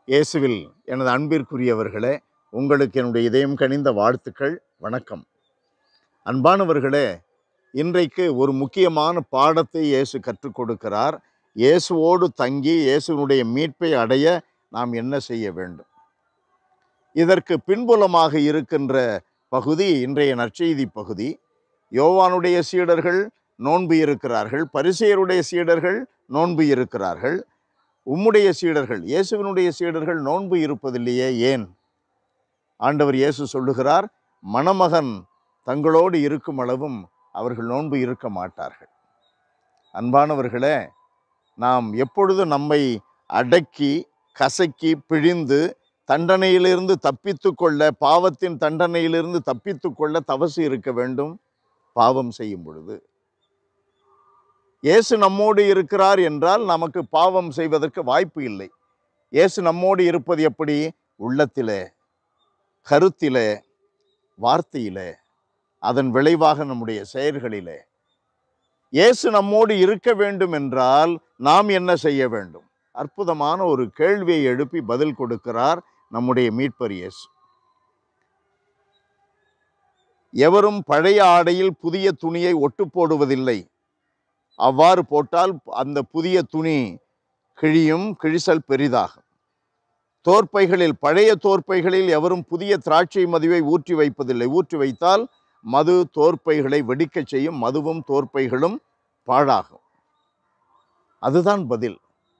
இயேசுவில் எனது அன்பிற்குரியவர்களே உங்களுக்கு என்னுடைய இதயம் கனிந்த வாழ்த்துக்கள் வணக்கம் அன்பானவர்களே இன்றைக்கு ஒரு முக்கியமான பாடத்தை இயேசு கற்றுக் கொடுக்கிறார் இயேசுவோடு தங்கி இயேசுவினுடைய மீட்பை அடைய நாம் என்ன செய்ய வேண்டும் இதற்கு பின்புலமாக இருக்கின்ற பகுதி இன்றைய நற்செய்தி பகுதி யோவானுடைய சீடர்கள் நோன்பு இருக்கிறார்கள் பரிசேயருடைய சீடர்கள் நோன்பு இருக்கிறார்கள் உம்முடைய சீடர்கள் இயேசுவினுடைய சீடர்கள் நோன்பு இருப்பதில்லையே ஏன் ஆண்டவர் இயேசு சொல்லுகிறார் மணமகன் தங்களோடு இருக்கும் அளவும் அவர்கள் நோன்பு இருக்க மாட்டார்கள் அன்பானவர்களே நாம் எப்பொழுது நம்மை அடக்கி கசக்கி பிழிந்து தண்டனையிலிருந்து தப்பித்து கொள்ள பாவத்தின் தண்டனையிலிருந்து தப்பித்து கொள்ள தவசு இருக்க வேண்டும் பாவம் செய்யும் பொழுது இயேசு நம்மோடு இருக்கிறார் என்றால் நமக்கு பாவம் செய்வதற்கு வாய்ப்பு இல்லை இயேசு நம்மோடு இருப்பது எப்படி உள்ளத்திலே கருத்திலே வார்த்தையிலே அதன் விளைவாக நம்முடைய செயல்களிலே இயேசு நம்மோடு இருக்க வேண்டும் என்றால் நாம் என்ன செய்ய வேண்டும் அற்புதமான ஒரு கேள்வியை எழுப்பி பதில் கொடுக்கிறார் நம்முடைய மீட்பர் இயேசு எவரும் பழைய ஆடையில் புதிய துணியை ஒட்டு போடுவதில்லை அவ்வாறு போட்டால் அந்த புதிய துணி கிழியும் கிழிசல் பெரிதாகும் தோற்பைகளில் பழைய தோற்பைகளில் எவரும் புதிய திராட்சை மதுவை ஊற்றி வைப்பதில்லை ஊற்றி வைத்தால் மது தோற்பைகளை வெடிக்கச் செய்யும் மதுவும் தோற்பைகளும் பாழாகும் அதுதான் பதில்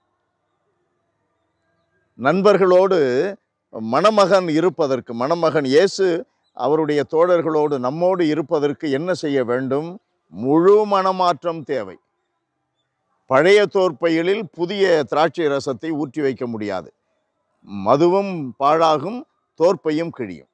நண்பர்களோடு மணமகன் இருப்பதற்கு மணமகன் இயேசு அவருடைய தோழர்களோடு நம்மோடு இருப்பதற்கு என்ன செய்ய வேண்டும் முழு மனமாற்றம் தேவை பழைய தோற்பைகளில் புதிய திராட்சை ரசத்தை ஊற்றி வைக்க முடியாது மதுவும் பாழாகும் தோற்பையும் கிழியும்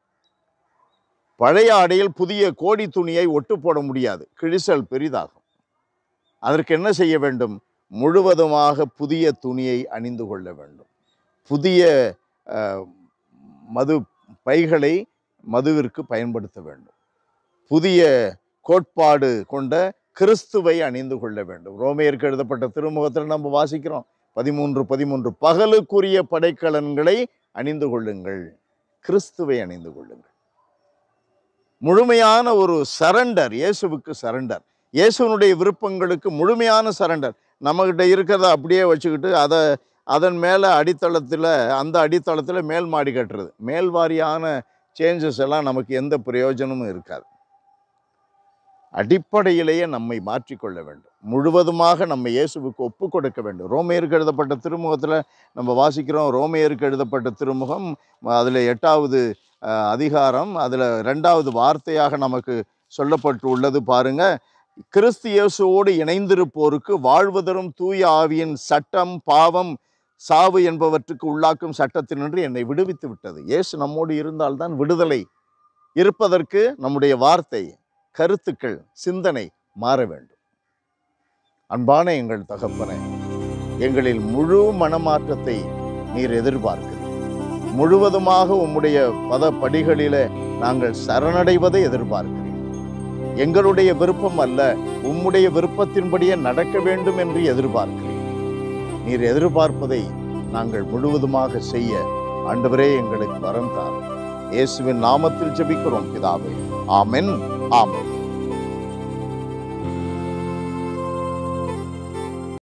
பழைய ஆடையில் புதிய கோடி துணியை ஒட்டு போட முடியாது கிழிசல் பெரிதாகும் அதற்கு என்ன செய்ய வேண்டும் முழுவதுமாக புதிய துணியை அணிந்து கொள்ள வேண்டும் புதிய அஹ், மது பைகளை மதுவிற்கு பயன்படுத்த வேண்டும் புதிய கோட்பாடு கொண்ட கிறிஸ்துவை அணிந்து கொள்ள வேண்டும் ரோமையருக்கு எழுதப்பட்ட திருமுகத்தில் நம்ம வாசிக்கிறோம் பதிமூன்று பதிமூன்று பகலுக்குரிய படைக்கலன்களை அணிந்து கொள்ளுங்கள் கிறிஸ்துவை அணிந்து கொள்ளுங்கள் முழுமையான ஒரு சரண்டர் இயேசுவுக்கு சரண்டர் இயேசுவனுடைய விருப்பங்களுக்கு முழுமையான சரண்டர் நம்மகிட்ட இருக்கிறத அப்படியே வச்சுக்கிட்டு அதை அதன் மேலே அடித்தளத்தில் அந்த அடித்தளத்தில் மேல் மாடி கட்டுறது மேல்வாரியான சேஞ்சஸ் எல்லாம் நமக்கு எந்த பிரயோஜனமும் இருக்காது அடிப்படையிலேயே நம்மை மாற்றிக்கொள்ள வேண்டும் முழுவதுமாக நம்ம இயேசுவுக்கு ஒப்பு கொடுக்க வேண்டும் ரோமையருக்கு எழுதப்பட்ட திருமுகத்தில் நம்ம வாசிக்கிறோம் ரோமையருக்கு எழுதப்பட்ட திருமுகம் அதில் எட்டாவது அஹ், அதிகாரம் அதில் ரெண்டாவது வார்த்தையாக நமக்கு சொல்லப்பட்டு உள்ளது பாருங்க கிறிஸ்து இயேசுவோடு இணைந்திருப்போருக்கு வாழ்வதரும் தூய ஆவியின் சட்டம் பாவம் சாவு என்பவற்றுக்கு உள்ளாக்கும் சட்டத்தினின்று என்னை விடுவித்து விட்டது இயேசு நம்மோடு இருந்தால்தான் விடுதலை இருப்பதற்கு நம்முடைய வார்த்தை கருத்துக்கள் சிந்தனை மாற வேண்டும் அன்பான எங்கள் தகப்பனே எங்களில் முழு மனமாற்றத்தை நீர் எதிர்பார்க்கிறீர் முழுவதுமாக உம்முடைய பத படிகளிலே நாங்கள் சரணடைவதை எதிர்பார்க்கிறீர் எங்களுடைய விருப்பம் அல்ல உம்முடைய விருப்பத்தின்படியே நடக்க வேண்டும் என்று எதிர்பார்க்கிறீர் நீர் எதிர்பார்ப்பதை நாங்கள் முழுவதுமாக செய்ய ஆண்டவரே எங்களுக்கு வரம் தாரும் இயேசுவின் நாமத்தில் ஜெபிக்கிறோம் பிதாவே ஆமென் ஆமென்